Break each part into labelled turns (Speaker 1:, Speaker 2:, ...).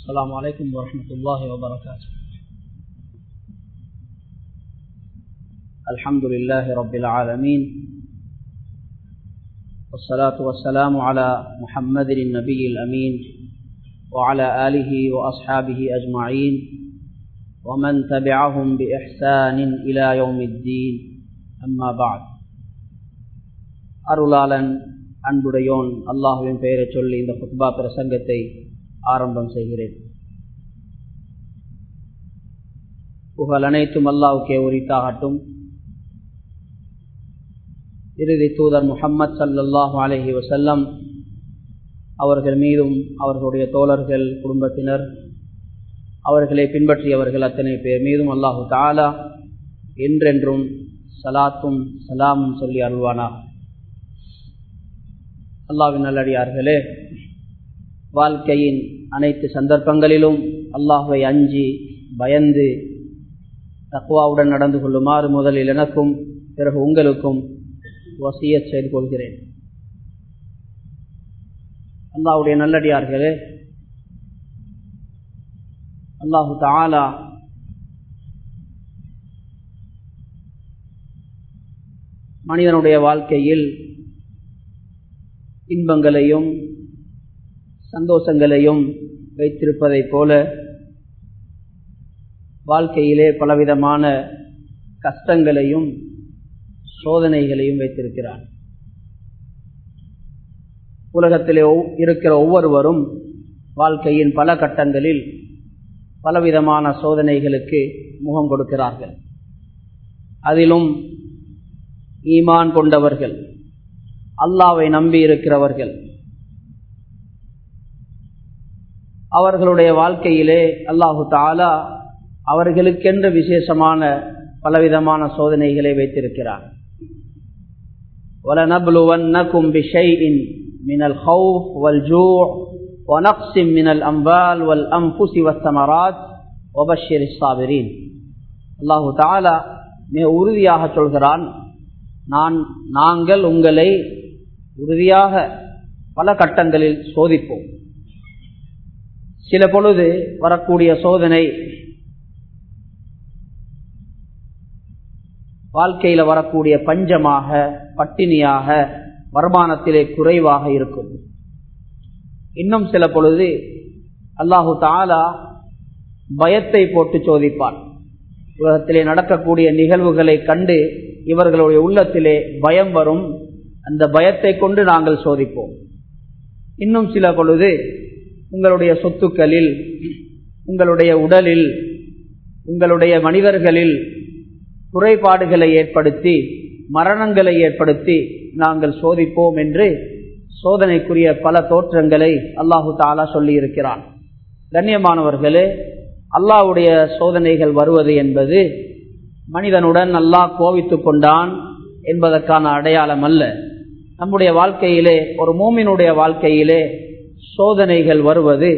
Speaker 1: السلام عليكم ورحمة الله وبركاته الحمد لله رب العالمين والصلاة والسلام على محمد النبي الأمين وعلى آله وأصحابه أجمعين ومن تبعهم بإحسان إلى يوم الدين أما بعد அருளாளன் அன்புடையோன் அல்லாஹுவின் பெயரை சொல்லி இந்த புத்பா பிரசங்கத்தை ஆரம்பம் செய்கிறேன் புகழ் அனைத்தும் அல்லாவுக்கே உரித்தாகட்டும் இறுதி தூதர் முகம்மது சல்லாஹூ அலஹி வசல்லம் அவர்கள் மீதும் அவர்களுடைய தோழர்கள் குடும்பத்தினர் அவர்களை பின்பற்றியவர்கள் அத்தனை பேர் மீதும் அல்லாஹு தாலா என்றென்றும் சலாத்தும் சலாமும் சொல்லி அருள்வானா அல்லாவின் நல்லடியார்களே வாழ்க்கையின் அனைத்து சந்தர்ப்பங்களிலும் அல்லாஹுவை அஞ்சி பயந்து தக்குவாவுடன் நடந்து கொள்ளுமாறு முதலில் எனக்கும் பிறகு உங்களுக்கும் வசிய செய்து கொள்கிறேன் அல்லாஹுடைய நல்லடியார்களே அல்லாஹு தாலா மனிதனுடைய வாழ்க்கையில் இன்பங்களையும் சந்தோஷங்களையும் வைத்திருப்பதைப் போல வாழ்க்கையிலே பலவிதமான கஷ்டங்களையும் சோதனைகளையும் வைத்திருக்கிறான் உலகத்திலே இருக்கிற ஒவ்வொருவரும் வாழ்க்கையின் பல கட்டங்களில் பலவிதமான சோதனைகளுக்கு முகம் கொடுக்கிறார்கள் அதிலும் ஈமான் கொண்டவர்கள் அல்லாவை நம்பி இருக்கிறவர்கள் அவர்களுடைய வாழ்க்கையிலே அல்லாஹு தாலா அவர்களுக்கென்று விசேஷமான பலவிதமான சோதனைகளை வைத்திருக்கிறார் وَلَنَبْلُوَنَّكُمْ بِشَيْءٍ مِنَ الْخَوْفِ وَالْجُوعِ ونقص من الأنبال والأنفس والثمرات وبشر الصابرين அல்லாஹு தாலா மிக உறுதியாக சொல்கிறான் நான் நாங்கள் உங்களை உறுதியாக பல கட்டங்களில் சோதிப்போம் சில பொழுது வரக்கூடிய சோதனை வாழ்க்கையில வரக்கூடிய பஞ்சமாக பட்டினியாக வருமானத்திலே குறைவாக இருக்கும் இன்னும் சில பொழுது அல்லாஹு தாலா பயத்தை போட்டு சோதிப்பான் உலகத்திலே நடக்கக்கூடிய நிகழ்வுகளை கண்டு இவர்களுடைய உள்ளத்திலே பயம் வரும் அந்த பயத்தை கொண்டு நாங்கள் சோதிப்போம் இன்னும் சில பொழுது உங்களுடைய சொத்துக்களில் உங்களுடைய உடலில் உங்களுடைய மனிதர்களில் குறைபாடுகளை ஏற்படுத்தி மரணங்களை ஏற்படுத்தி நாங்கள் சோதிப்போம் என்று சோதனைக்குரிய பல தோற்றங்களை அல்லாஹு தாலா சொல்லி இருக்கிறான் கண்ணியமானவர்களே அல்லாஹுடைய சோதனைகள் வருவது என்பது மனிதனுடன் அல்லாஹ் கோவித்து கொண்டான் என்பதற்கான அடையாளம் அல்ல நம்முடைய வாழ்க்கையிலே ஒரு மூமினுடைய வாழ்க்கையிலே சோதனைகள் வருவது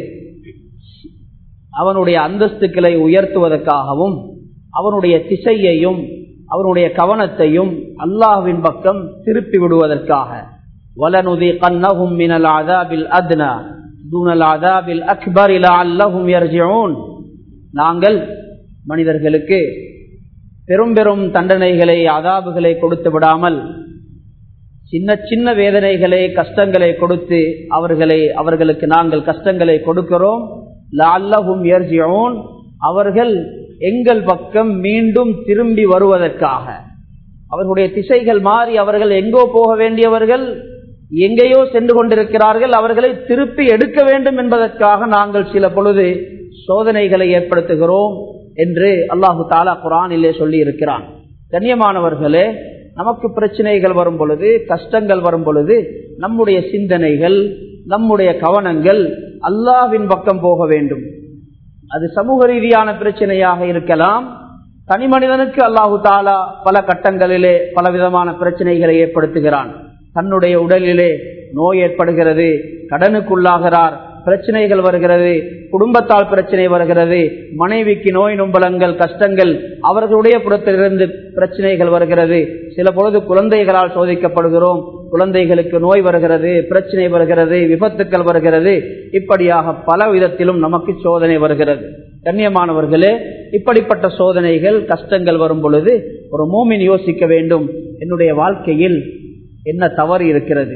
Speaker 1: அவனுடைய அந்தஸ்துக்களை உயர்த்துவதற்காகவும் அவனுடைய திசையையும் அவனுடைய கவனத்தையும் அல்லாஹ்வின் பக்கம் திருப்பி விடுவதற்காக வலனுதி கண்ணகும் மினல் ஆதாபில் அத்னா தூனல் ஆதாபில் அக்பர் அல்லஹும் யர்ஜிஊன் நாங்கள் மனிதர்களுக்கு பெரும் பெரும் தண்டனைகளை அதாபுகளை கொடுத்து விடாமல் சின்ன சின்ன வேதனைகளை கஷ்டங்களை கொடுத்து அவர்களை அவர்களுக்கு நாங்கள் கஷ்டங்களை கொடுக்கிறோம் லால்லஹும் யர்ஜிஊன் அவர்கள் எங்கள் பக்கம் மீண்டும் திரும்பி வருவதற்காக அவர்களுடைய திசைகள் மாறி அவர்கள் எங்கோ போக வேண்டியவர்கள் எங்கேயோ சென்று கொண்டிருக்கிறார்கள் அவர்களை திருப்பி எடுக்க வேண்டும் என்பதற்காக நாங்கள் சில பொழுது சோதனைகளை ஏற்படுத்துகிறோம் என்று அல்லாஹு தாலா குரானிலே சொல்லி இருக்கிறான் கண்ணியமானவர்களே நமக்கு பிரச்சனைகள் வரும் பொழுது கஷ்டங்கள் வரும் பொழுது நம்முடைய சிந்தனைகள் நம்முடைய கவனங்கள் அல்லாவின் பக்கம் போக வேண்டும் அது சமூக ரீதியான பிரச்சனையாக இருக்கலாம் தனி மனிதனுக்கு அல்லாஹு தாலா பல கட்டங்களிலே பலவிதமான பிரச்சனைகளை ஏற்படுத்துகிறான் தன்னுடைய உடலிலே நோய் ஏற்படுகிறது கடனுக்குள்ளாகிறார் பிரச்சனைகள் வருகிறது குடும்பத்தால் பிரச்சனை வருகிறது மனைவிக்கு நோய் நொம்பலங்கள் கஷ்டங்கள் அவர்களுடைய புறத்திலிருந்து பிரச்சனைகள் வருகிறது சில பொழுது குழந்தைகளால் சோதிக்கப்படுகிறோம் குழந்தைகளுக்கு நோய் வருகிறது பிரச்சனை வருகிறது விபத்துக்கள் வருகிறது இப்படியாக பல விதத்திலும் நமக்கு சோதனை வருகிறது கண்ணியமானவர்களே இப்படிப்பட்ட சோதனைகள் கஷ்டங்கள் வரும் பொழுது ஒரு மூமின் யோசிக்க வேண்டும் என்னுடைய வாழ்க்கையில் என்ன தவறு இருக்கிறது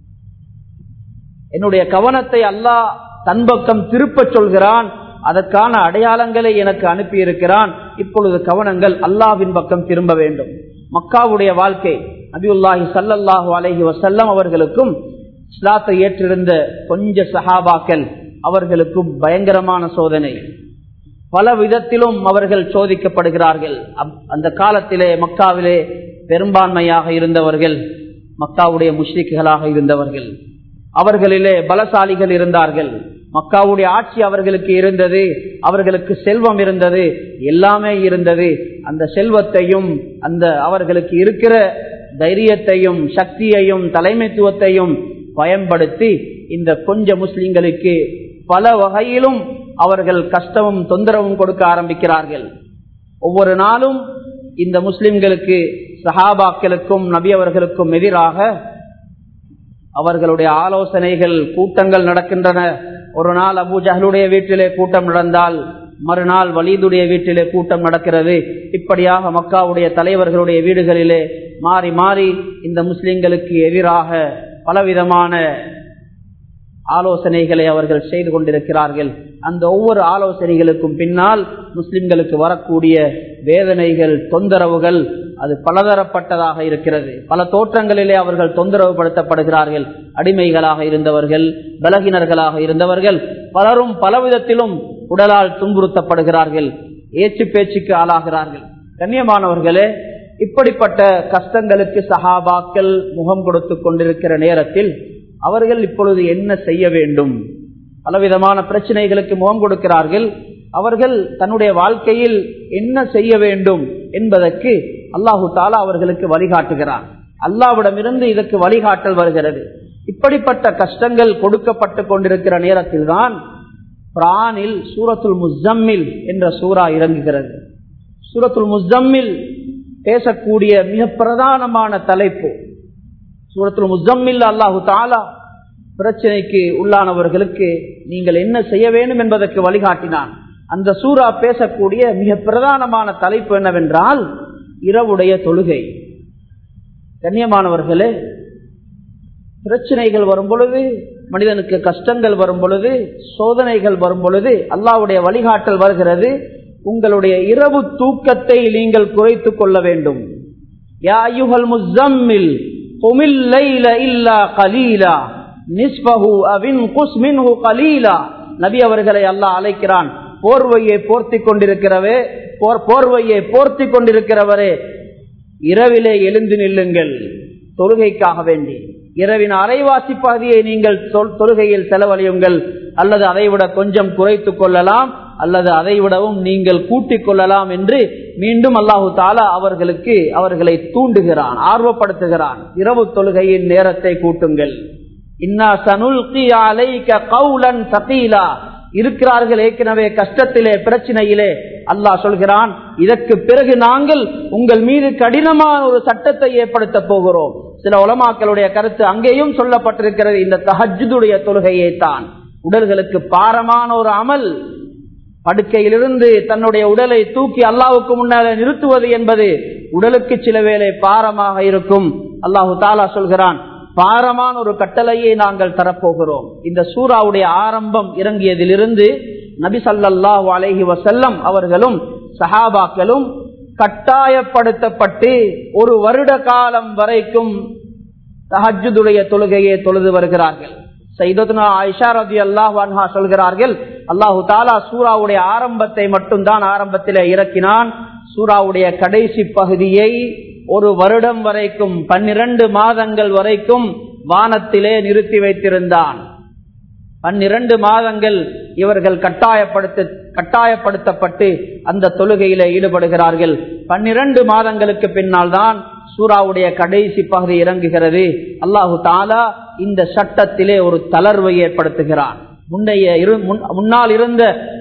Speaker 1: என்னுடைய கவனத்தை அல்லாஹ் தன் பக்கம் திருப்பச் சொல்கிறான் அதற்கான அடையாளங்களை எனக்கு அனுப்பி இருக்கிறான் இப்பொழுது கவனங்கள் அல்லாவின் பக்கம் திரும்ப வேண்டும் மக்காவுடைய வாழ்க்கை நபியுல்லாஹி சல்லல்லாஹு அலஹி வசல்லம் அவர்களுக்கும் இஸ்லாத்தை ஏற்றிருந்த கொஞ்ச சஹாபாக்கள் அவர்களுக்கும் பயங்கரமான சோதனை பல விதத்திலும் அவர்கள் சோதிக்கப்படுகிறார்கள் அந்த காலத்திலே மக்காவிலே பெரும்பான்மையாக இருந்தவர்கள் மக்காவுடைய முஷ்ரிக்குகளாக இருந்தவர்கள் அவர்களிலே பலசாலிகள் இருந்தார்கள் மக்காவுடைய ஆட்சி அவர்களுக்கு இருந்தது அவர்களுக்கு செல்வம் இருந்தது எல்லாமே இருந்தது அந்த செல்வத்தையும் அந்த அவர்களுக்கு இருக்கிற தைரியத்தையும் சக்தியையும் தலைமைத்துவத்தையும் பயன்படுத்தி இந்த கொஞ்ச முஸ்லிம்களுக்கு பல வகையிலும் அவர்கள் கஷ்டமும் தொந்தரவும் கொடுக்க ஆரம்பிக்கிறார்கள் ஒவ்வொரு நாளும் இந்த முஸ்லிம்களுக்கு சஹாபாக்களுக்கும் நபி அவர்களுக்கும் எதிராக அவர்களுடைய ஆலோசனைகள் கூட்டங்கள் நடக்கின்றன ஒரு நாள் அபு ஜஹலுடைய வீட்டிலே கூட்டம் நடந்தால் மறுநாள் வலீதுடைய வீட்டிலே கூட்டம் நடக்கிறது இப்படியாக மக்காவுடைய தலைவர்களுடைய வீடுகளிலே மாறி மாறி இந்த முஸ்லிம்களுக்கு எதிராக பலவிதமான ஆலோசனைகளை அவர்கள் செய்து கொண்டிருக்கிறார்கள் அந்த ஒவ்வொரு ஆலோசனைகளுக்கும் பின்னால் முஸ்லிம்களுக்கு வரக்கூடிய வேதனைகள் தொந்தரவுகள் அது பலதரப்பட்டதாக இருக்கிறது பல தோற்றங்களிலே அவர்கள் தொந்தரவு படுத்தப்படுகிறார்கள் அடிமைகளாக இருந்தவர்கள் பலகினர்களாக இருந்தவர்கள் பலரும் பலவிதத்திலும் உடலால் துன்புறுத்தப்படுகிறார்கள் ஏச்சு பேச்சுக்கு ஆளாகிறார்கள் கண்ணியமானவர்களே இப்படிப்பட்ட கஷ்டங்களுக்கு சஹாபாக்கள் முகம் கொடுத்து கொண்டிருக்கிற நேரத்தில் அவர்கள் இப்பொழுது என்ன செய்ய வேண்டும் பலவிதமான பிரச்சனைகளுக்கு முகம் கொடுக்கிறார்கள் அவர்கள் தன்னுடைய வாழ்க்கையில் என்ன செய்ய வேண்டும் என்பதற்கு அல்லாஹு தாலா அவர்களுக்கு வழிகாட்டுகிறார் அல்லாவிடமிருந்து இதற்கு வழிகாட்டல் வருகிறது இப்படிப்பட்ட கஷ்டங்கள் கொடுக்கப்பட்டு கொண்டிருக்கிற நேரத்தில் தான் பிரானில் சூரத்துல் முசம்மில் என்ற சூறா இறங்குகிறது சூரத்துல் முசம்மில் பேசக்கூடிய மிக பிரதானமான தலைப்பு சூரத்துல் முசம்மில் அல்லாஹு தாலா பிரச்சனைக்கு உள்ளானவர்களுக்கு நீங்கள் என்ன செய்ய வேண்டும் என்பதற்கு வழிகாட்டினான் அந்த சூறா பேசக்கூடிய மிக பிரதானமான தலைப்பு என்னவென்றால் இரவுடைய தொழுகை கண்ணியமானவர்களே பிரச்சனைகள் வரும் பொழுது மனிதனுக்கு கஷ்டங்கள் வரும் பொழுது சோதனைகள் வரும் பொழுது அல்லாவுடைய வழிகாட்டல் வருகிறது உங்களுடைய இரவு தூக்கத்தை நீங்கள் குறைத்துக் கொள்ள வேண்டும் நபி அவர்களை அல்லாஹ் அழைக்கிறான் போர்வையை போர்த்தி கொண்டிருக்கிறவே போர்வையை போர்த்தி கொண்டிருக்கிறவரே இரவிலே எழுந்து நில்லுங்கள் தொழுகைக்காக வேண்டி இரவின் அரைவாசி பகுதியை நீங்கள் தொழுகையில் செலவழியுங்கள் அல்லது அதைவிட கொஞ்சம் குறைத்துக் கொள்ளலாம் அல்லது அதை விடவும் நீங்கள் கூட்டிக் கொள்ளலாம் என்று மீண்டும் அல்லாஹு தாலா அவர்களுக்கு அவர்களை தூண்டுகிறான் ஆர்வப்படுத்துகிறான் இரவு தொழுகையின் நேரத்தை கூட்டுங்கள் இன்னா சனுல்கி அலைக்க கவுலன் சகீலா இருக்கிறார்கள் ஏற்கனவே கஷ்டத்திலே பிரச்சனையிலே அல்லாஹ் சொல்கிறான் இதற்கு பிறகு நாங்கள் உங்கள் மீது கடினமான ஒரு சட்டத்தை ஏற்படுத்த போகிறோம் சில உலமாக்களுடைய கருத்து அங்கேயும் சொல்லப்பட்டிருக்கிறது இந்த தஹஜுடைய தொழுகையை தான் உடல்களுக்கு பாரமான ஒரு அமல் படுக்கையிலிருந்து தன்னுடைய உடலை தூக்கி அல்லாவுக்கு முன்னாலே நிறுத்துவது என்பது உடலுக்கு சில வேளை பாரமாக இருக்கும் அல்லாஹு தாலா சொல்கிறான் பாரமான ஒரு கட்டளையை நாங்கள் தரப்போகிறோம் இந்த சூறாவுடைய ஆரம்பம் இறங்கியதிலிருந்து நபி சல்லாஹூ அலஹி வசல்லம் அவர்களும் சஹாபாக்களும் கட்டாயப்படுத்தப்பட்டு ஒரு வருட காலம் வரைக்கும் தஹஜுடைய தொழுகையை தொழுது வருகிறார்கள் சைதத்னா ஐஷா ரதி அல்லாஹ் சொல்கிறார்கள் அல்லாஹு தாலா சூறாவுடைய ஆரம்பத்தை மட்டும்தான் ஆரம்பத்திலே இறக்கினான் சூறாவுடைய கடைசி பகுதியை ஒரு வருடம் வரைக்கும் பன்னிரண்டு மாதங்கள் வரைக்கும் வானத்திலே நிறுத்தி வைத்திருந்தான் பன்னிரண்டு மாதங்கள் இவர்கள் கட்டாயப்படுத்த கட்டாயப்படுத்தப்பட்டு அந்த தொழுகையில ஈடுபடுகிறார்கள் பன்னிரண்டு மாதங்களுக்கு பின்னால் தான் சூறாவுடைய கடைசி பகுதி இறங்குகிறது அல்லாஹு தாலா இந்த சட்டத்திலே ஒரு தளர்வை ஏற்படுத்துகிறான் முன்னைய முன்னால் இருந்த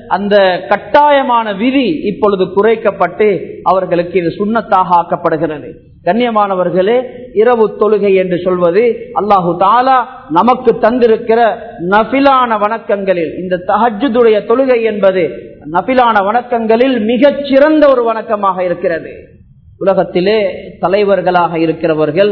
Speaker 1: அந்த கட்டாயமான விதி இப்பொழுது குறைக்கப்பட்டு அவர்களுக்கு இது சுண்ணத்தாக ஆக்கப்படுகிறது கண்ணியமானவர்களே இரவு தொழுகை என்று சொல்வது அல்லாஹு தாலா நமக்கு தந்திருக்கிற நபிலான வணக்கங்களில் இந்த தஹஜுடைய தொழுகை என்பது நபிலான வணக்கங்களில் மிகச் சிறந்த ஒரு வணக்கமாக இருக்கிறது உலகத்திலே தலைவர்களாக இருக்கிறவர்கள்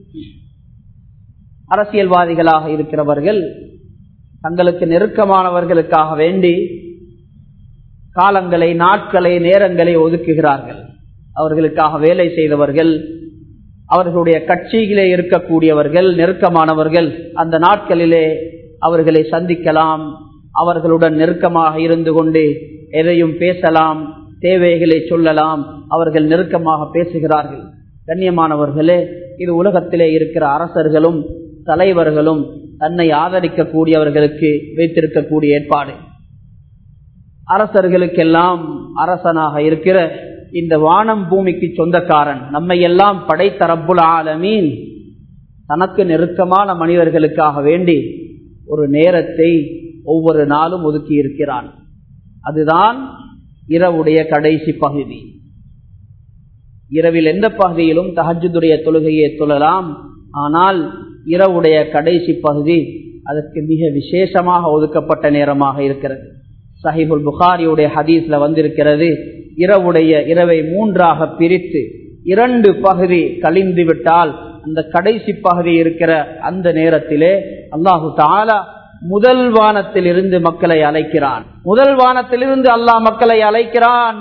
Speaker 1: அரசியல்வாதிகளாக இருக்கிறவர்கள் தங்களுக்கு நெருக்கமானவர்களுக்காக வேண்டி காலங்களை நாட்களை நேரங்களை ஒதுக்குகிறார்கள் அவர்களுக்காக வேலை செய்தவர்கள் அவர்களுடைய கட்சியிலே இருக்கக்கூடியவர்கள் நெருக்கமானவர்கள் அந்த நாட்களிலே அவர்களை சந்திக்கலாம் அவர்களுடன் நெருக்கமாக இருந்து கொண்டு எதையும் பேசலாம் தேவைகளை சொல்லலாம் அவர்கள் நெருக்கமாக பேசுகிறார்கள் கண்ணியமானவர்களே இது உலகத்திலே இருக்கிற அரசர்களும் தலைவர்களும் தன்னை ஆதரிக்கக்கூடியவர்களுக்கு வைத்திருக்கக்கூடிய ஏற்பாடு அரசர்களுக்கெல்லாம் அரசனாக இருக்கிற இந்த வானம் பூமிக்கு சொந்தக்காரன் நம்மை எல்லாம் படைத்த ரப்புல் ஆலமீன் தனக்கு நெருக்கமான மனிதர்களுக்காக வேண்டி ஒரு நேரத்தை ஒவ்வொரு நாளும் ஒதுக்கி இருக்கிறான் அதுதான் இரவுடைய கடைசி பகுதி இரவில் எந்த பகுதியிலும் தஹஜுடைய தொழுகையை தொழலாம் ஆனால் இரவுடைய கடைசி பகுதி அதற்கு மிக விசேஷமாக ஒதுக்கப்பட்ட நேரமாக இருக்கிறது சஹிபுல் புகாரியுடைய ஹதீஸ்ல வந்திருக்கிறது இரவுடைய இரவை மூன்றாக பிரித்து இரண்டு பகுதி கழிந்து விட்டால் அந்த கடைசி பகுதி இருக்கிற அந்த நேரத்திலே அல்லாஹு தாலா முதல் வானத்தில் இருந்து மக்களை அழைக்கிறான் முதல் வானத்தில் இருந்து அல்லாஹ் மக்களை அழைக்கிறான்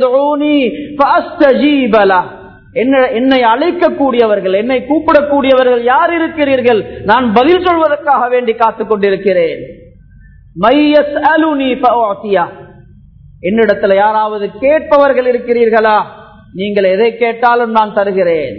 Speaker 1: என்னை அழைக்கக்கூடியவர்கள் என்னை கூப்பிடக்கூடியவர்கள் யார் இருக்கிறீர்கள் நான் பதில் சொல்வதற்காக வேண்டி காத்துக் கொண்டிருக்கிறேன் என்னிடத்துல யாராவது கேட்பவர்கள் இருக்கிறீர்களா நீங்கள் எதை கேட்டாலும் நான் தருகிறேன்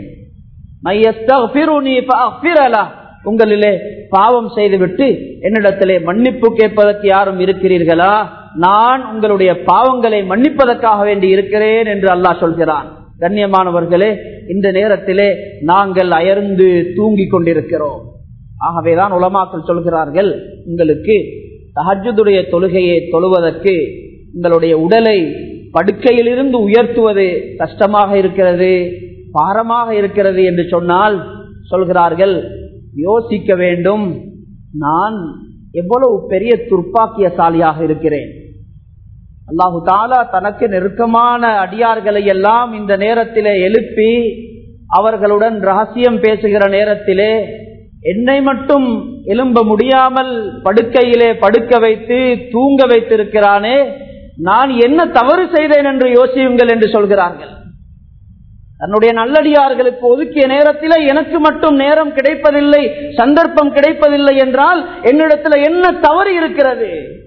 Speaker 1: உங்களிலே பாவம் செய்துவிட்டு என்னிடத்திலே மன்னிப்பு கேட்பதற்கு யாரும் இருக்கிறீர்களா நான் உங்களுடைய பாவங்களை மன்னிப்பதற்காக வேண்டி இருக்கிறேன் என்று அல்லாஹ் சொல்கிறான் கண்ணியமானவர்களே இந்த நேரத்திலே நாங்கள் அயர்ந்து தூங்கிக் கொண்டிருக்கிறோம் ஆகவேதான் உலமாக்கள் சொல்கிறார்கள் உங்களுக்கு தஹஜுடைய தொழுகையை தொழுவதற்கு உங்களுடைய உடலை படுக்கையிலிருந்து உயர்த்துவது கஷ்டமாக இருக்கிறது பாரமாக இருக்கிறது என்று சொன்னால் சொல்கிறார்கள் யோசிக்க வேண்டும் நான் எவ்வளவு பெரிய துர்ப்பாக்கியசாலியாக இருக்கிறேன் அல்லாஹு தாலா தனக்கு நெருக்கமான அடியார்களை எல்லாம் இந்த நேரத்திலே எழுப்பி அவர்களுடன் ரகசியம் பேசுகிற நேரத்திலே என்னை மட்டும் எழும்ப முடியாமல் படுக்கையிலே படுக்க வைத்து தூங்க வைத்திருக்கிறானே நான் என்ன தவறு செய்தேன் என்று யோசியுங்கள் என்று சொல்கிறார்கள் தன்னுடைய நல்லடியார்களுக்கு ஒதுக்கிய நேரத்தில் எனக்கு மட்டும் நேரம் கிடைப்பதில்லை சந்தர்ப்பம் கிடைப்பதில்லை என்றால் என்னிடத்தில் என்ன தவறு இருக்கிறது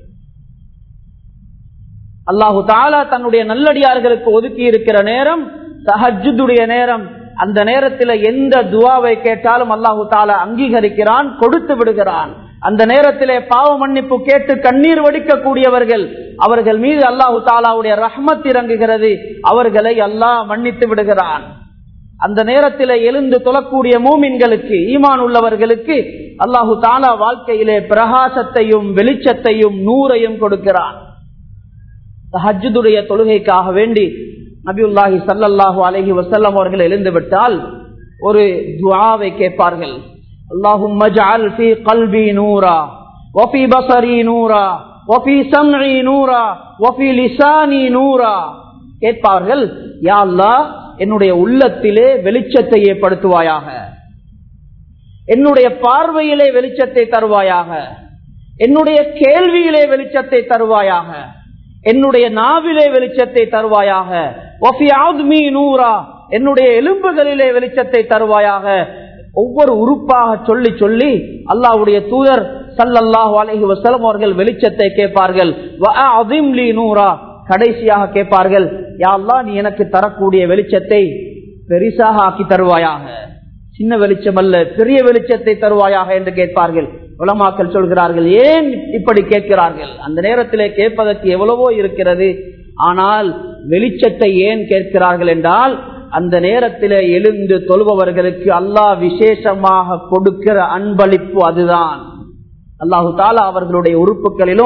Speaker 1: அல்லாஹு தாலா தன்னுடைய நல்லடியார்களுக்கு ஒதுக்கி இருக்கிற நேரம் சஹஜுடைய நேரம் அந்த நேரத்தில் எந்த துவாவை கேட்டாலும் அல்லாஹு தாலா அங்கீகரிக்கிறான் கொடுத்து விடுகிறான் அந்த நேரத்திலே பாவ மன்னிப்பு கேட்டு கண்ணீர் வடிக்கக்கூடியவர்கள் அவர்கள் மீது அல்லாஹு தாலாவுடைய ரஹ்மத் இறங்குகிறது அவர்களை அல்லாஹ் மன்னித்து விடுகிறான் அந்த நேரத்தில் எழுந்து தொழக்கூடிய மூமின்களுக்கு ஈமான் உள்ளவர்களுக்கு அல்லாஹு தாலா வாழ்க்கையிலே பிரகாசத்தையும் வெளிச்சத்தையும் நூறையும் கொடுக்கிறான் ஹஜ்ஜுடைய தொழுகைக்காக வேண்டி நபியுல்லாஹி சல்லல்லாஹு அலஹி வசல்லம் அவர்கள் எழுந்து விட்டால் ஒரு துவாவை கேட்பார்கள் اللهم اجعل في قلبي نورا وفي بصري نورا وفي سمعي نورا وفي لساني نورا கேட்பார்கள் யா அல்லாஹ் என்னுடைய உள்ளத்திலே வெளிச்சத்தை ஏற்படுத்துவாயாக என்னுடைய பார்வையிலே வெளிச்சத்தை தருவாயாக என்னுடைய கேள்வியிலே வெளிச்சத்தை தருவாயாக என்னுடைய நாவிலே வெளிச்சத்தை தருவாயாக நூரா என்னுடைய எலும்புகளிலே வெளிச்சத்தை தருவாயாக ஒவ்வொரு உறுப்பாக சொல்லி சொல்லி அல்லாவுடைய தூதர் சல்லல்லாஹு அலஹி வசலம் அவர்கள் வெளிச்சத்தை கேட்பார்கள் நூரா கடைசியாக கேட்பார்கள் யாழ்லா நீ எனக்கு தரக்கூடிய வெளிச்சத்தை பெரிசாக ஆக்கி தருவாயாக சின்ன வெளிச்சம் அல்ல பெரிய வெளிச்சத்தை தருவாயாக என்று கேட்பார்கள் உலமாக்கள் சொல்கிறார்கள் ஏன் இப்படி கேட்கிறார்கள் அந்த நேரத்திலே கேட்பதற்கு எவ்வளவோ இருக்கிறது ஆனால் வெளிச்சத்தை ஏன் கேட்கிறார்கள் என்றால் அந்த நேரத்தில் எழுந்து தொழுபவர்களுக்கு அல்லாஹ் விசேஷமாக கொடுக்கிற அன்பளிப்பு அதுதான் அல்லாஹு தாலா அவர்களுடைய உறுப்புகளிலும்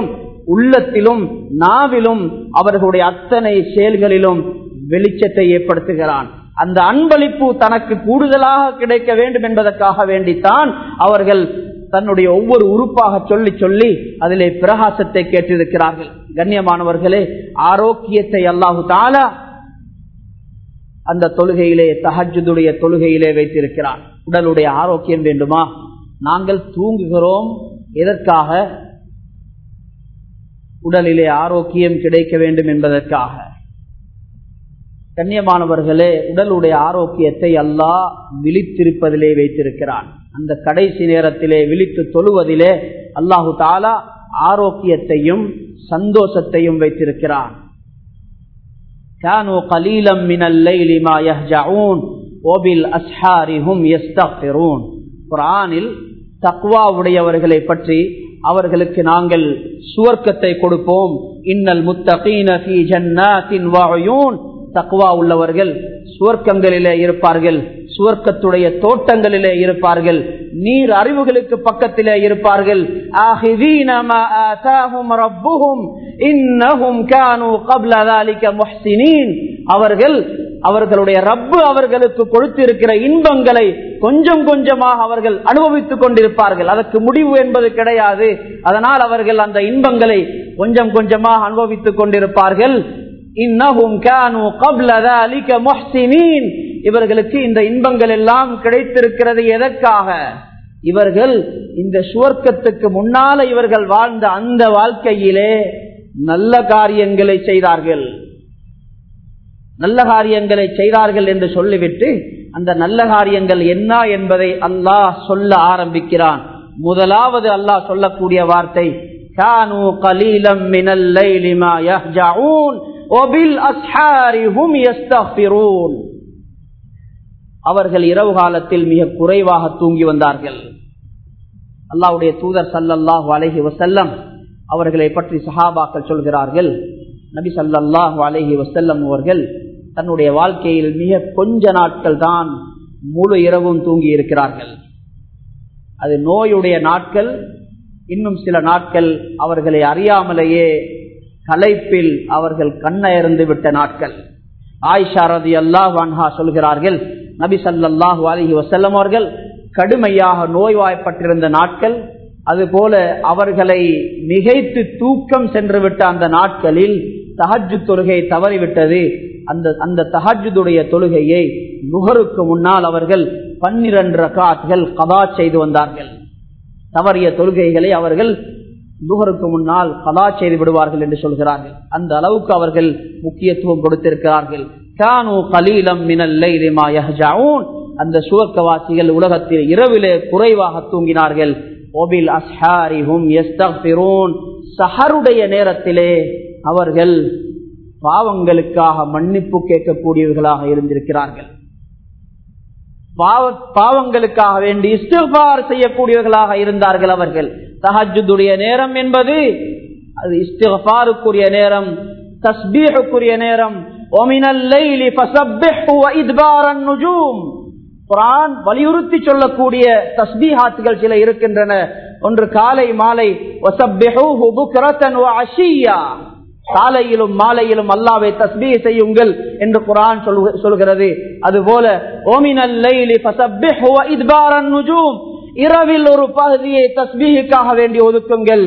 Speaker 1: உள்ளத்திலும் நாவிலும் அவர்களுடைய அத்தனை செயல்களிலும் வெளிச்சத்தை ஏற்படுத்துகிறான் அந்த அன்பளிப்பு தனக்கு கூடுதலாக கிடைக்க வேண்டும் என்பதற்காக வேண்டித்தான் அவர்கள் தன்னுடைய ஒவ்வொரு உறுப்பாக சொல்லி சொல்லி அதிலே பிரகாசத்தை கேட்டிருக்கிறார்கள் கண்ணியமானவர்களே ஆரோக்கியத்தை அல்லாஹு தாலா அந்த தொழுகையிலே தஹஜுடைய தொழுகையிலே வைத்திருக்கிறார் உடலுடைய ஆரோக்கியம் வேண்டுமா நாங்கள் தூங்குகிறோம் எதற்காக உடலிலே ஆரோக்கியம் கிடைக்க வேண்டும் என்பதற்காக கண்ணியமானவர்களே உடலுடைய ஆரோக்கியத்தை அல்லாஹ் விழித்திருப்பதிலே வைத்திருக்கிறான் அந்த கடைசி நேரத்திலே விழித்து தொழுவதிலே அல்லாஹு தாலா ஆரோக்கியத்தையும் சந்தோஷத்தையும் வைத்திருக்கிறான் كانوا قليلا من الليل ما يهجعون وبالاسحار هم يستغفرون குர்ஆனில் தக்வா உடையவர்களை பற்றி அவர்களுக்கு நாங்கள் சுவர்க்கத்தை கொடுப்போம் இன்னல் முத்தகீன ஃபீ ஜன்னாத்தின் வஅயூன் தக்வா உள்ளவர்கள் சுவர்க்கங்களிலே இருப்பார்கள் சுவர்க்கத்துடைய தோட்டங்களிலே இருப்பார்கள் நீர் அறிவுகளுக்கு பக்கத்திலே இருப்பார்கள் ஆஹிதீன மா ஆதாஹும் ரப்புஹும் இன்னஹும் கானூ قبل ذلك முஹ்சினீன் அவர்கள் அவர்களுடைய ரப்பு அவர்களுக்கு கொடுத்திருக்கிற இன்பங்களை கொஞ்சம் கொஞ்சமாக அவர்கள் அனுபவித்துக் கொண்டிருப்பார்கள் அதற்கு முடிவு என்பது கிடையாது அதனால் அவர்கள் அந்த இன்பங்களை கொஞ்சம் கொஞ்சமாக அனுபவித்துக் கொண்டிருப்பார்கள் இன்னஹும் கானூ قبل ذلك முஹ்சினீன் இவர்களுக்கு இந்த இன்பங்கள் எல்லாம் கிடைத்திருக்கிறது எதற்காக இவர்கள் இந்த சுவர்க்கத்துக்கு முன்னால இவர்கள் வாழ்ந்த அந்த வாழ்க்கையிலே நல்ல காரியங்களை செய்தார்கள் நல்ல காரியங்களை செய்தார்கள் என்று சொல்லிவிட்டு அந்த நல்ல காரியங்கள் என்ன என்பதை அல்லாஹ் சொல்ல ஆரம்பிக்கிறான் முதலாவது அல்லாஹ் சொல்லக்கூடிய வார்த்தை கானு கலீலம் மினல் லைலி மா யஹ்ஜஊன் வபில் அஸ்ஹாரி ஹும் யஸ்தக்ஃபிரூன் அவர்கள் இரவு காலத்தில் மிக குறைவாக தூங்கி வந்தார்கள் அல்லாவுடைய தூதர் சல்லல்லாஹு அலஹி வசல்லம் அவர்களை பற்றி சஹாபாக்கள் சொல்கிறார்கள் நபி சல்லல்லாஹு அலஹி வசல்லம் அவர்கள் தன்னுடைய வாழ்க்கையில் மிக கொஞ்ச நாட்கள் தான் முழு இரவும் தூங்கி இருக்கிறார்கள் அது நோயுடைய நாட்கள் இன்னும் சில நாட்கள் அவர்களை அறியாமலேயே கலைப்பில் அவர்கள் கண்ணயர்ந்து விட்ட நாட்கள் ஆயிஷா ரதி அல்லாஹ் வான்ஹா சொல்கிறார்கள் நபி சல்லாஹூ அலஹி வசல்லம் அவர்கள் கடுமையாக நோய்வாய்ப்பட்டிருந்த நாட்கள் அதுபோல அவர்களை மிகைத்து தூக்கம் சென்று விட்ட அந்த நாட்களில் தஹஜு தொழுகை தவறிவிட்டது அந்த அந்த தஹஜுடைய தொழுகையை நுகருக்கு முன்னால் அவர்கள் பன்னிரண்டு ரகாத்கள் கதா செய்து வந்தார்கள் தவறிய தொழுகைகளை அவர்கள் நுகருக்கு முன்னால் கதா செய்து விடுவார்கள் என்று சொல்கிறார்கள் அந்த அளவுக்கு அவர்கள் முக்கியத்துவம் கொடுத்திருக்கிறார்கள் கானு கலீலம் அந்த சுவர்க்கவாசிகள் உலகத்தில் இரவிலே குறைவாக தூங்கினார்கள் ஒபில் அஸ்ஹாரிஹும் சஹருடைய நேரத்திலே அவர்கள் பாவங்களுக்காக மன்னிப்பு கேட்கக்கூடியவர்களாக இருந்திருக்கிறார்கள் பாவங்களுக்காக வேண்டி இஸ்திஃபார் செய்யக்கூடியவர்களாக இருந்தார்கள் அவர்கள் தஹஜுடைய நேரம் என்பது அது இஸ்திஃபாருக்குரிய நேரம் தஸ்பீஹுக்குரிய நேரம் வலியுறுத்தி சொல்லக்கூடிய தஸ்பீஹாத்துகள் சில இருக்கின்றன ஒன்று காலை மாலை காலையிலும் மாலையிலும் அல்லாவை தஸ்பீ செய்யுங்கள் என்று குரான் சொல்கிறது அதுபோல இரவில் ஒரு பகுதியை தஸ்பீஹுக்காக வேண்டி ஒதுக்குங்கள்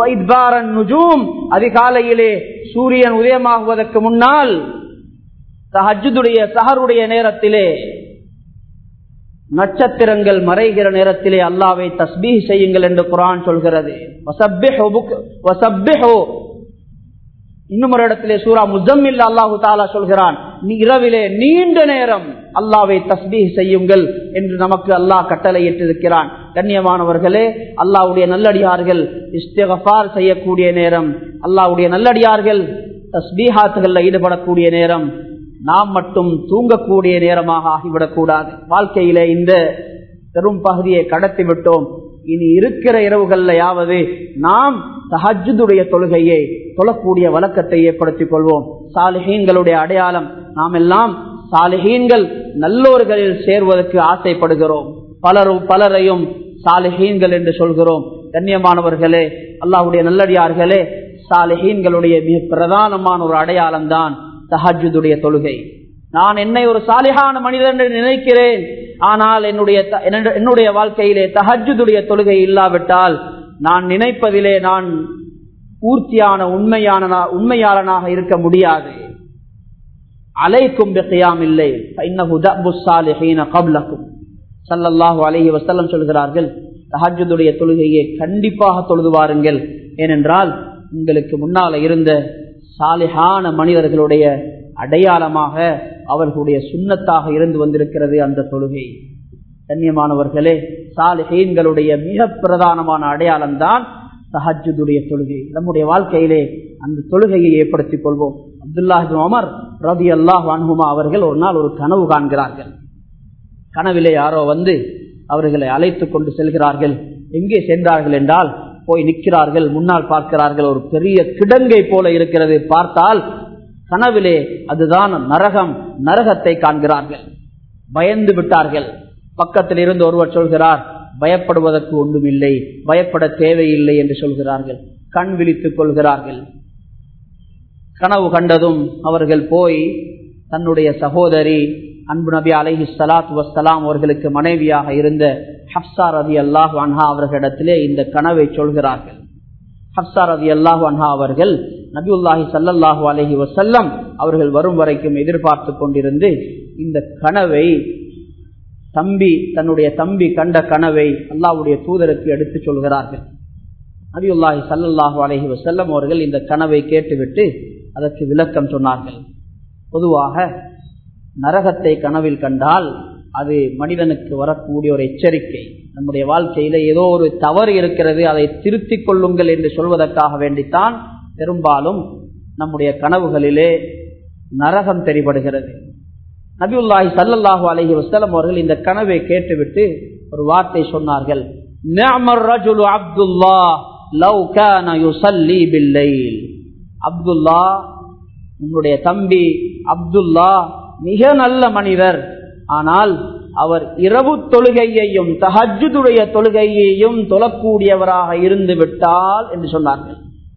Speaker 1: அதிகாலையிலே சூரியன் உதயமாகுவதற்கு முன்னால் தஹஜுடைய சஹருடைய நேரத்திலே நட்சத்திரங்கள் மறைகிற நேரத்திலே அல்லாவை தஸ்பீ செய்யுங்கள் என்று குரான் சொல்கிறது இன்னும் ஒரு இடத்திலே சூரா முஜம்மில் அல்லாஹு தாலா சொல்கிறான் இரவிலே நீண்ட நேரம் அல்லாவை தஸ்பீ செய்யுங்கள் என்று நமக்கு அல்லாஹ் கட்டளையிட்டிருக்கிறான் கண்ணியமானவர்களே அல்லாவுடைய நல்லடியார்கள் இஸ்திகஃபார் செய்யக்கூடிய நேரம் அல்லாவுடைய நல்லடியார்கள் தஸ்பீஹாத்துகளில் ஈடுபடக்கூடிய நேரம் நாம் மட்டும் தூங்கக்கூடிய நேரமாக ஆகிவிடக் கூடாது வாழ்க்கையில இந்த பெரும் பகுதியை கடத்தி விட்டோம் இனி இருக்கிற இரவுகள்லையாவது நாம் தஹஜுடைய தொழுகையை தொழக்கூடிய வழக்கத்தை ஏற்படுத்திக் கொள்வோம் சாலிஹீன்களுடைய அடையாளம் நாம் எல்லாம் சாலிஹீன்கள் நல்லோர்களில் சேர்வதற்கு ஆசைப்படுகிறோம் பலரும் பலரையும் சாலிஹீன்கள் என்று சொல்கிறோம் கண்ணியமானவர்களே அல்லாஹுடைய நல்லடியார்களே சாலிஹீன்களுடைய மிக பிரதானமான ஒரு அடையாளம் தான் தஹஜுடைய தொழுகை நான் என்னை ஒரு சாலிஹான மனிதன் என்று நினைக்கிறேன் ஆனால் என்னுடைய என்னுடைய வாழ்க்கையிலே தஹஜுடைய தொழுகை இல்லாவிட்டால் நான் நினைப்பதிலே நான் பூர்த்தியான உண்மையான உண்மையாளனாக இருக்க முடியாது அலைக்கும் பிகையாம் இல்லை சல்லல்லாஹு அலஹி வசல்லம் சொல்கிறார்கள் தஹஜுடைய தொழுகையை கண்டிப்பாக தொழுது வாருங்கள் ஏனென்றால் உங்களுக்கு முன்னால இருந்த சாலிஹான மனிதர்களுடைய அடையாளமாக அவர்களுடைய சுண்ணத்தாக இருந்து வந்திருக்கிறது அந்த தொழுகை கண்ணியமானவர்களே சாலிஹீன்களுடைய மிக பிரதானமான அடையாளம் தான் தஹஜுடைய தொழுகை நம்முடைய வாழ்க்கையிலே அந்த தொழுகையை ஏற்படுத்திக் கொள்வோம் அப்துல்லாஹின் அமர் ரபி அல்லாஹ் அன்ஹுமா அவர்கள் ஒரு நாள் ஒரு கனவு காண்கிறார்கள் கனவிலே யாரோ வந்து அவர்களை அழைத்து கொண்டு செல்கிறார்கள் எங்கே சென்றார்கள் என்றால் போய் நிற்கிறார்கள் முன்னால் பார்க்கிறார்கள் ஒரு பெரிய கிடங்கை போல இருக்கிறது பார்த்தால் கனவிலே அதுதான் நரகம் நரகத்தை காண்கிறார்கள் பயந்து விட்டார்கள் பக்கத்தில் இருந்து ஒருவர் சொல்கிறார் பயப்படுவதற்கு ஒன்றும் இல்லை பயப்பட தேவையில்லை என்று சொல்கிறார்கள் கண் விழித்துக் கொள்கிறார்கள் கனவு கண்டதும் அவர்கள் போய் தன்னுடைய சகோதரி அன்பு நபி அலஹி சலாத் வசலாம் அவர்களுக்கு மனைவியாக இருந்த ஹப்சா ரதி அல்லாஹ் அன்ஹா அவர்களிடத்திலே இந்த கனவை சொல்கிறார்கள் ஹப்சா ரதி அல்லாஹ் அன்ஹா அவர்கள் நபியுல்லாஹி சல்லல்லாஹு அலஹி வசல்லம் அவர்கள் வரும் வரைக்கும் எதிர்பார்த்து கொண்டிருந்து இந்த கனவை தம்பி தன்னுடைய தம்பி கண்ட கனவை அல்லாவுடைய தூதருக்கு எடுத்து சொல்கிறார்கள் நபியுல்லாஹி சல்லல்லாஹு அலஹி வசல்லம் அவர்கள் இந்த கனவை கேட்டுவிட்டு அதற்கு விளக்கம் சொன்னார்கள் பொதுவாக நரகத்தை கனவில் கண்டால் அது மனிதனுக்கு வரக்கூடிய ஒரு எச்சரிக்கை நம்முடைய வாழ்க்கையில ஏதோ ஒரு தவறு இருக்கிறது அதை திருத்திக் கொள்ளுங்கள் என்று சொல்வதற்காக வேண்டித்தான் பெரும்பாலும் நம்முடைய கனவுகளிலே நரகம் தெரிபடுகிறது நபியுல்லாஹி சல்லல்லாஹு அலஹி வசலம் அவர்கள் இந்த கனவை கேட்டுவிட்டு ஒரு வார்த்தை சொன்னார்கள் அப்துல்லா லவ் கான யுசல்லி பில்லைல் அப்துல்லா உன்னுடைய தம்பி அப்துல்லா மிக நல்ல மனிதர் ஆனால் அவர் இரவு தொழுகையையும் தஹஜுடைய தொழுகையையும் தொழக்கூடியவராக இருந்து விட்டால் என்று சொன்னார்கள்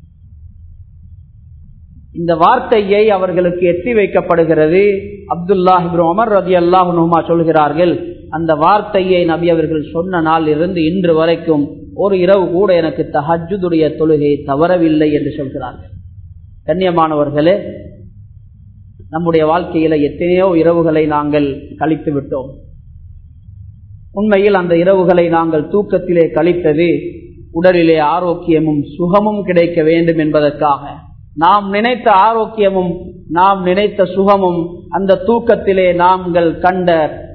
Speaker 1: இந்த வார்த்தையை அவர்களுக்கு எட்டி வைக்கப்படுகிறது அப்துல்லாஹிபின் அமர் ரதி அல்லாஹுமா சொல்கிறார்கள் அந்த வார்த்தையை நபி அவர்கள் சொன்ன நாள் இருந்து இன்று வரைக்கும் ஒரு இரவு கூட எனக்கு தஹஜுடைய தொழுகை தவறவில்லை என்று சொல்கிறார்கள் கண்ணியமானவர்களே நம்முடைய வாழ்க்கையில எத்தனையோ இரவுகளை நாங்கள் கழித்து விட்டோம் உண்மையில் அந்த இரவுகளை நாங்கள் தூக்கத்திலே கழித்தது உடலிலே ஆரோக்கியமும் சுகமும் கிடைக்க வேண்டும் என்பதற்காக நாம் நினைத்த ஆரோக்கியமும் நாம் நினைத்த சுகமும் அந்த தூக்கத்திலே நாங்கள் கண்ட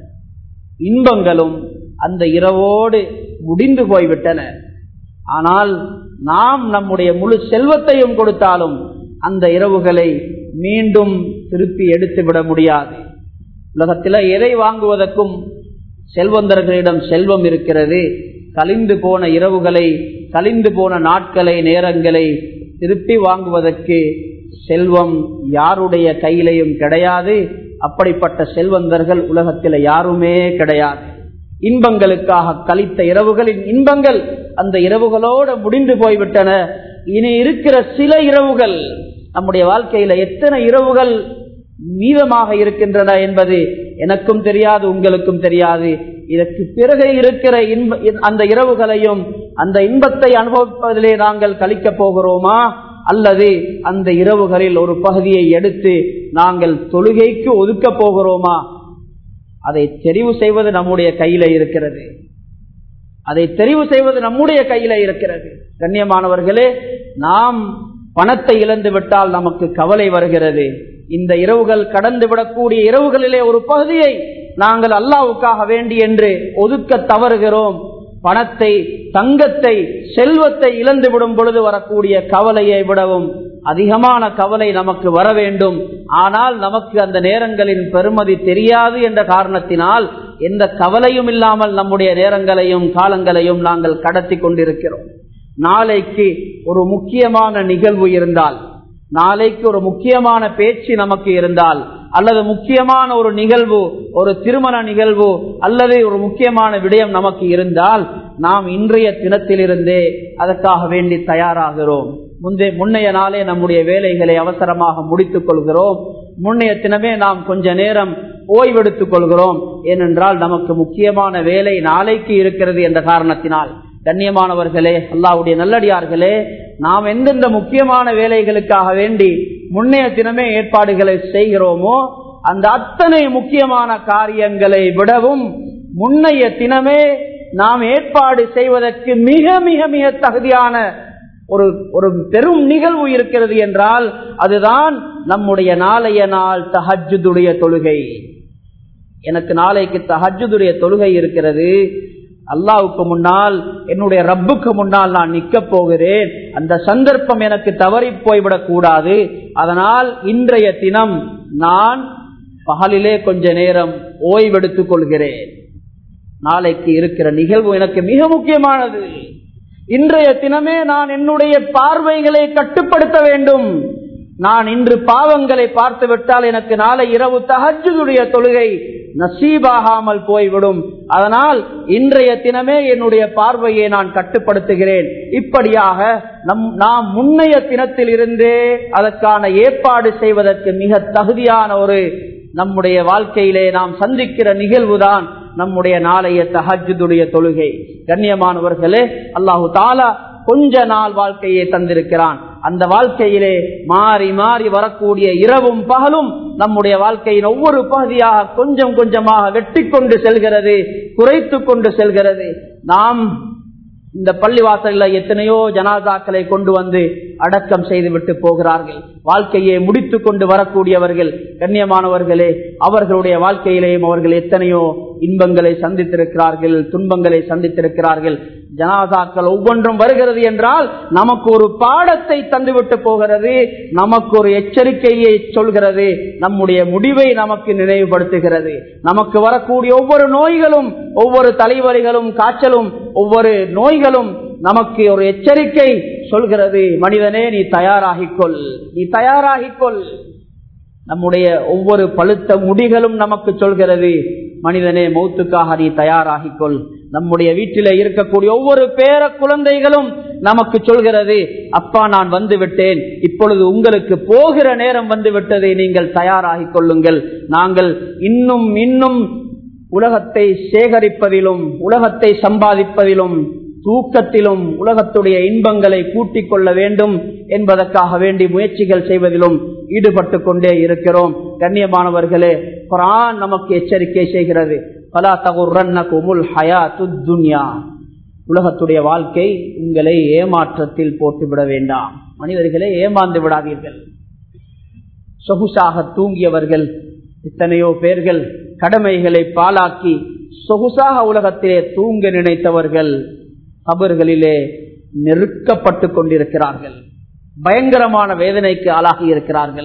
Speaker 1: இன்பங்களும் அந்த இரவோடு முடிந்து போய்விட்டன ஆனால் நாம் நம்முடைய முழு செல்வத்தையும் கொடுத்தாலும் அந்த இரவுகளை மீண்டும் திருப்பி எடுத்து விட முடியாது உலகத்தில் எதை வாங்குவதற்கும் செல்வந்தர்களிடம் செல்வம் இருக்கிறது கலிந்து போன இரவுகளை கலிந்து போன நாட்களை நேரங்களை திருப்பி வாங்குவதற்கு செல்வம் யாருடைய கையிலையும் கிடையாது அப்படிப்பட்ட செல்வந்தர்கள் உலகத்தில் யாருமே கிடையாது இன்பங்களுக்காக கழித்த இரவுகளின் இன்பங்கள் அந்த இரவுகளோடு முடிந்து போய்விட்டன இனி இருக்கிற சில இரவுகள் நம்முடைய வாழ்க்கையில எத்தனை இரவுகள் மீதமாக இருக்கின்றன என்பது எனக்கும் தெரியாது உங்களுக்கும் தெரியாது இதற்கு பிறகு இருக்கிற இன்ப அந்த இரவுகளையும் அந்த இன்பத்தை அனுபவிப்பதிலே நாங்கள் கழிக்கப் போகிறோமா அல்லது அந்த இரவுகளில் ஒரு பகுதியை எடுத்து நாங்கள் தொழுகைக்கு ஒதுக்க போகிறோமா அதை தெரிவு செய்வது நம்முடைய கையில இருக்கிறது அதை தெரிவு செய்வது நம்முடைய கையில இருக்கிறது கண்ணியமானவர்களே நாம் பணத்தை இழந்து விட்டால் நமக்கு கவலை வருகிறது இந்த இரவுகள் கடந்து விடக்கூடிய இரவுகளிலே ஒரு பகுதியை நாங்கள் அல்லாவுக்காக வேண்டி என்று ஒதுக்க தவறுகிறோம் பணத்தை தங்கத்தை செல்வத்தை இழந்து விடும் பொழுது வரக்கூடிய கவலையை விடவும் அதிகமான கவலை நமக்கு வர வேண்டும் ஆனால் நமக்கு அந்த நேரங்களின் பெருமதி தெரியாது என்ற காரணத்தினால் எந்த கவலையும் இல்லாமல் நம்முடைய நேரங்களையும் காலங்களையும் நாங்கள் கடத்தி கொண்டிருக்கிறோம் நாளைக்கு ஒரு முக்கியமான நிகழ்வு இருந்தால் நாளைக்கு ஒரு முக்கியமான பேச்சு நமக்கு இருந்தால் அல்லது முக்கியமான ஒரு நிகழ்வு ஒரு திருமண நிகழ்வு அல்லது ஒரு முக்கியமான விடயம் நமக்கு இருந்தால் நாம் இன்றைய தினத்திலிருந்தே அதற்காக வேண்டி தயாராகிறோம் முந்தைய முன்னைய நாளே நம்முடைய வேலைகளை அவசரமாக முடித்துக் கொள்கிறோம் முன்னைய தினமே நாம் கொஞ்ச நேரம் ஓய்வெடுத்துக் கொள்கிறோம் ஏனென்றால் நமக்கு முக்கியமான வேலை நாளைக்கு இருக்கிறது என்ற காரணத்தினால் கண்ணியமானவர்களே அல்லாவுடைய நல்லடியார்களே நாம் எந்தெந்த முக்கியமான வேலைகளுக்காக வேண்டி முன்னைய தினமே ஏற்பாடுகளை செய்கிறோமோ அந்த அத்தனை முக்கியமான காரியங்களை விடவும் முன்னைய தினமே நாம் ஏற்பாடு செய்வதற்கு மிக மிக மிக தகுதியான ஒரு ஒரு பெரும் நிகழ்வு இருக்கிறது என்றால் அதுதான் நம்முடைய நாளைய நாள் தஹஜுடைய தொழுகை எனக்கு நாளைக்கு தஹஜுடைய தொழுகை இருக்கிறது அல்லாவுக்கு முன்னால் என்னுடைய ரப்புக்கு முன்னால் நான் நிக்க போகிறேன் அந்த சந்தர்ப்பம் எனக்கு தவறி போய்விடக் கூடாது அதனால் இன்றைய தினம் நான் பகலிலே கொஞ்ச நேரம் ஓய்வெடுத்துக் கொள்கிறேன் நாளைக்கு இருக்கிற நிகழ்வு எனக்கு மிக முக்கியமானது இன்றைய தினமே நான் என்னுடைய பார்வைகளை கட்டுப்படுத்த வேண்டும் நான் இன்று பாவங்களை பார்த்து விட்டால் எனக்கு நாளை இரவு தகஜுடைய தொழுகை நசீபாகாமல் போய்விடும் அதனால் இன்றைய தினமே என்னுடைய பார்வையை நான் கட்டுப்படுத்துகிறேன் இப்படியாக நம் நாம் முன்னைய தினத்தில் இருந்தே அதற்கான ஏற்பாடு செய்வதற்கு மிக தகுதியான ஒரு நம்முடைய வாழ்க்கையிலே நாம் சந்திக்கிற நிகழ்வுதான் நம்முடைய நாளைய தஹஜுடைய தொழுகை கண்ணியமானவர்களே அல்லாஹு தாலா கொஞ்ச நாள் வாழ்க்கையை தந்திருக்கிறான் அந்த வாழ்க்கையிலே மாறி மாறி வரக்கூடிய இரவும் பகலும் நம்முடைய வாழ்க்கையின் ஒவ்வொரு பகுதியாக கொஞ்சம் கொஞ்சமாக வெட்டி கொண்டு செல்கிறது குறைத்து கொண்டு செல்கிறது நாம் இந்த பள்ளிவாசல்ல எத்தனையோ ஜனாதாக்களை கொண்டு வந்து அடக்கம் செய்து விட்டு போகிறார்கள் வாழ்க்கையை முடித்து கொண்டு வரக்கூடியவர்கள் கண்ணியமானவர்களே அவர்களுடைய வாழ்க்கையிலேயும் அவர்கள் எத்தனையோ இன்பங்களை சந்தித்திருக்கிறார்கள் துன்பங்களை சந்தித்திருக்கிறார்கள் ஜனாதாக்கள் ஒவ்வொன்றும் வருகிறது என்றால் நமக்கு ஒரு பாடத்தை தந்துவிட்டு போகிறது நமக்கு ஒரு எச்சரிக்கையை சொல்கிறது நம்முடைய முடிவை நமக்கு நினைவுபடுத்துகிறது நமக்கு வரக்கூடிய ஒவ்வொரு நோய்களும் ஒவ்வொரு தலைவலிகளும் காய்ச்சலும் ஒவ்வொரு நோய்களும் நமக்கு ஒரு எச்சரிக்கை சொல்கிறது மனிதனே நீ தயாராகிக்கொள் நீ தயாராகிக்கொள் நம்முடைய ஒவ்வொரு பழுத்த முடிகளும் நமக்கு சொல்கிறது மனிதனே மௌத்துக்காக நீ தயாராகிக்கொள் நம்முடைய வீட்டில இருக்கக்கூடிய ஒவ்வொரு பேர குழந்தைகளும் நமக்கு சொல்கிறது அப்பா நான் வந்து விட்டேன் இப்பொழுது உங்களுக்கு போகிற நேரம் வந்து விட்டதை நீங்கள் தயாராகிக் கொள்ளுங்கள் நாங்கள் இன்னும் இன்னும் உலகத்தை சேகரிப்பதிலும் உலகத்தை சம்பாதிப்பதிலும் தூக்கத்திலும் உலகத்துடைய இன்பங்களை கூட்டிக் கொள்ள வேண்டும் என்பதற்காக வேண்டி முயற்சிகள் செய்வதிலும் ஈடுபட்டு கொண்டே இருக்கிறோம் கண்ணியமானவர்களே குரான் நமக்கு எச்சரிக்கை செய்கிறது பலா தகுரன்ன குமுல் ஹயா துன்யா உலகத்துடைய வாழ்க்கை உங்களை ஏமாற்றத்தில் போட்டுவிட வேண்டாம் மனிதர்களே ஏமாந்து விடாதீர்கள் சொகுசாக தூங்கியவர்கள் எத்தனையோ பேர்கள் கடமைகளை பாலாக்கி சொகுசாக உலகத்திலே தூங்க நினைத்தவர்கள் கபர்களிலே நெருக்கப்பட்டு கொண்டிருக்கிறார்கள் பயங்கரமான வேதனைக்கு ஆளாகி இருக்கிறார்கள்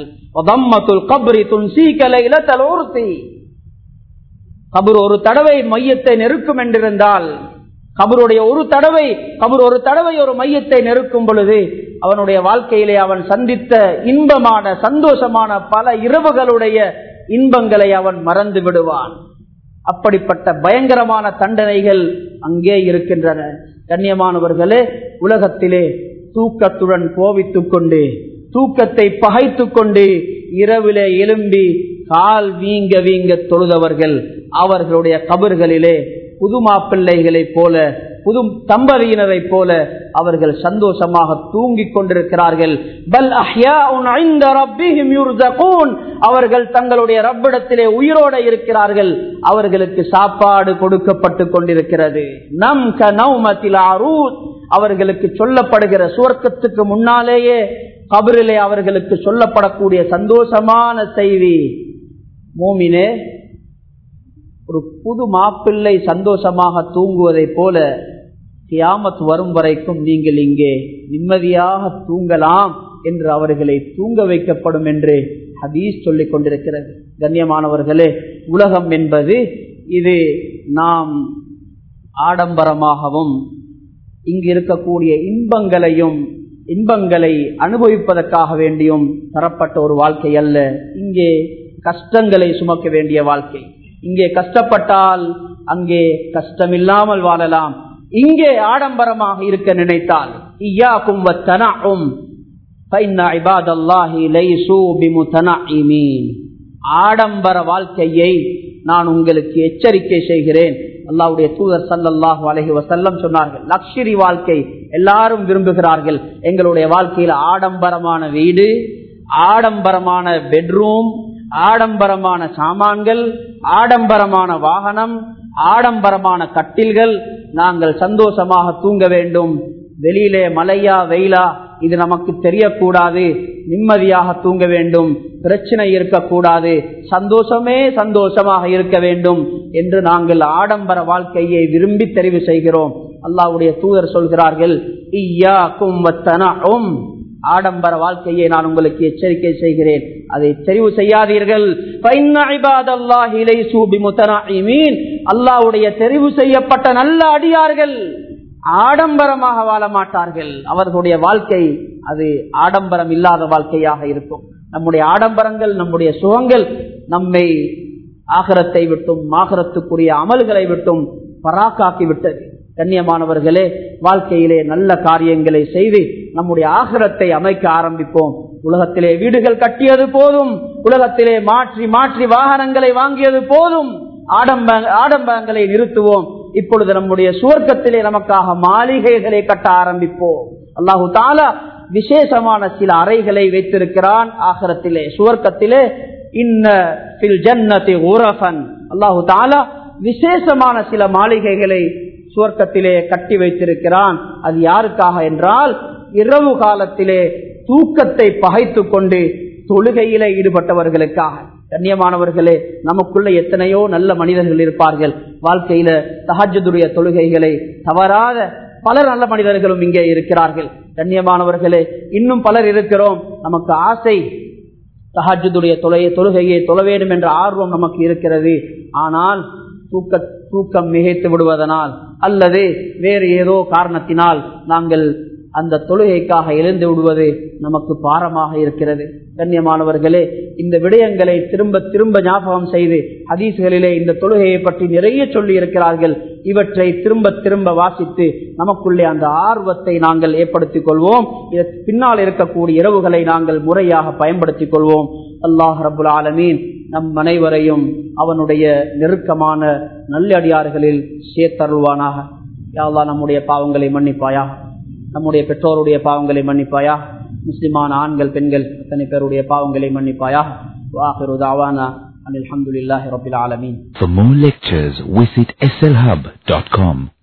Speaker 1: கபர் ஒரு தடவை மையத்தை நெருக்கும் என்றிருந்தால் கபருடைய ஒரு தடவை கபர் ஒரு தடவை ஒரு மையத்தை நெருக்கும் பொழுது அவனுடைய வாழ்க்கையிலே அவன் சந்தித்த இன்பமான சந்தோஷமான பல இரவுகளுடைய இன்பங்களை அவன் மறந்து விடுவான் அப்படிப்பட்ட பயங்கரமான தண்டனைகள் அங்கே இருக்கின்றன கண்ணியமானவர்களே உலகத்திலே தூக்கத்துடன் கோவித்துக் கொண்டு தூக்கத்தை பகைத்துக் கொண்டு இரவிலே எலும்பி கால் வீங்க வீங்க தொழுதவர்கள் அவர்களுடைய கபர்களிலே புது மாப்பிள்ளைகளைப் போல புது தம்பதியினரை போல அவர்கள் சந்தோஷமாக தூங்கிக் கொண்டிருக்கிறார்கள் பல் அவர்கள் தங்களுடைய ரப்பிடத்திலே உயிரோட இருக்கிறார்கள் அவர்களுக்கு சாப்பாடு கொடுக்கப்பட்டு கொண்டிருக்கிறது நம் அவர்களுக்கு சொல்லப்படுகிற சுவர்க்கத்துக்கு முன்னாலேயே கபரிலே அவர்களுக்கு சொல்லப்படக்கூடிய சந்தோஷமான செய்தி மூமினே ஒரு புது மாப்பிள்ளை சந்தோஷமாக தூங்குவதை போல கியாமத் வரும் வரைக்கும் நீங்கள் இங்கே நிம்மதியாக தூங்கலாம் என்று அவர்களை தூங்க வைக்கப்படும் என்று ஹதீஸ் சொல்லிக் கொண்டிருக்கிறது கண்ணியமானவர்களே உலகம் என்பது இது நாம் ஆடம்பரமாகவும் இங்கு இருக்கக்கூடிய இன்பங்களையும் இன்பங்களை அனுபவிப்பதற்காக வேண்டியும் தரப்பட்ட ஒரு வாழ்க்கை அல்ல இங்கே கஷ்டங்களை சுமக்க வேண்டிய வாழ்க்கை இங்கே கஷ்டப்பட்டால் அங்கே கஷ்டமில்லாமல் வாழலாம் இங்கே ஆடம்பரமாக இருக்க நினைத்தால் இய்யாக்கும் வத்தனஉம் فإن عباد الله ليسوا بمتنعمين ஆடம்பர வாழ்க்கையை நான் உங்களுக்கு எச்சரிக்கை செய்கிறேன் அல்லாவுடைய தூதர் சல்லல்லாஹு அலஹி வசல்லம் சொன்னார்கள் லக்ஷரி வாழ்க்கை எல்லாரும் விரும்புகிறார்கள் எங்களுடைய வாழ்க்கையில் ஆடம்பரமான வீடு ஆடம்பரமான பெட்ரூம் ஆடம்பரமான சாமான்கள் ஆடம்பரமான வாகனம் ஆடம்பரமான கட்டில்கள் நாங்கள் சந்தோஷமாக தூங்க வேண்டும் வெளியிலே மழையா வெயிலா இது நமக்கு தெரியக்கூடாது நிம்மதியாக தூங்க வேண்டும் பிரச்சனை இருக்கக்கூடாது சந்தோஷமே சந்தோஷமாக இருக்க வேண்டும் என்று நாங்கள் ஆடம்பர வாழ்க்கையை விரும்பி தெரிவு செய்கிறோம் அல்லாவுடைய தூதர் சொல்கிறார்கள் ஆடம்பர வாழ்க்கையை நான் உங்களுக்கு எச்சரிக்கை செய்கிறேன் அதை தெரிவு செய்யாதீர்கள் அல்லாவுடைய தெரிவு செய்யப்பட்ட நல்ல அடியார்கள் ஆடம்பரமாக வாழ மாட்டார்கள் அவர்களுடைய வாழ்க்கை அது ஆடம்பரம் இல்லாத வாழ்க்கையாக இருக்கும் நம்முடைய ஆடம்பரங்கள் நம்முடைய சுகங்கள் நம்மை ஆகரத்தை விட்டும் ஆகரத்துக்குரிய அமல்களை விட்டும் பராக்காக்கி விட்டது கண்ணியமானவர்களே வாழ்க்கையிலே நல்ல காரியங்களை செய்து நம்முடைய ஆகரத்தை அமைக்க ஆரம்பிப்போம் உலகத்திலே வீடுகள் கட்டியது போதும் உலகத்திலே மாற்றி மாற்றி வாகனங்களை வாங்கியது போதும் ஆடம்ப ஆடம்பரங்களை நிறுத்துவோம் இப்பொழுது நம்முடைய சுவர்க்கத்திலே நமக்காக மாளிகைகளை கட்ட ஆரம்பிப்போம் அல்லாஹு தாலா விசேஷமான சில அறைகளை வைத்திருக்கிறான் ஆகரத்திலே சுவர்க்கத்திலே அல்லாஹு தாலா விசேஷமான சில மாளிகைகளை சுவர்க்கத்திலே கட்டி வைத்திருக்கிறான் அது யாருக்காக என்றால் இரவு காலத்திலே தூக்கத்தை பகைத்து கொண்டு தொழுகையில ஈடுபட்டவர்களுக்காக கண்ணியமானவர்களே நமக்குள்ள எத்தனையோ நல்ல மனிதர்கள் இருப்பார்கள் வாழ்க்கையில தஹஜதுடைய தொழுகைகளை தவறாத பல நல்ல மனிதர்களும் இங்கே இருக்கிறார்கள் கண்ணியமானவர்களே இன்னும் பலர் இருக்கிறோம் நமக்கு ஆசை தஹஜுடைய தொலையை தொழுகையை தொழ வேண்டும் என்ற ஆர்வம் நமக்கு இருக்கிறது ஆனால் தூக்க தூக்கம் மிகைத்து விடுவதனால் அல்லது வேறு ஏதோ காரணத்தினால் நாங்கள் அந்த தொழுகைக்காக எழுந்து விடுவது நமக்கு பாரமாக இருக்கிறது கண்ணியமானவர்களே இந்த விடயங்களை திரும்ப திரும்ப ஞாபகம் செய்து ஹதீஸ்களிலே இந்த தொழுகையை பற்றி நிறைய சொல்லி இருக்கிறார்கள் இவற்றை திரும்ப திரும்ப வாசித்து நமக்குள்ளே அந்த ஆர்வத்தை நாங்கள் ஏற்படுத்திக் கொள்வோம் இதற்கு பின்னால் இருக்கக்கூடிய இரவுகளை நாங்கள் முறையாக பயன்படுத்திக் கொள்வோம் அல்லாஹ் ரபுல் ஆலமீன் நம் அனைவரையும் அவனுடைய நெருக்கமான நல்லடியார்களில் சேர்த்தருள்வானாக யாவா நம்முடைய பாவங்களை மன்னிப்பாயா நம்முடைய பெற்றோருடைய பாவங்களை மன்னிப்பாயா முஸ்லிமான ஆண்கள் பெண்கள் அத்தனை பேருடைய பாவங்களை மன்னிப்பாயா வாஹிரு தாவானா அனில் அஹமதுல்லாஹி ரபில் ஆலமீன்
Speaker 2: For more lectures, visit slhub.com.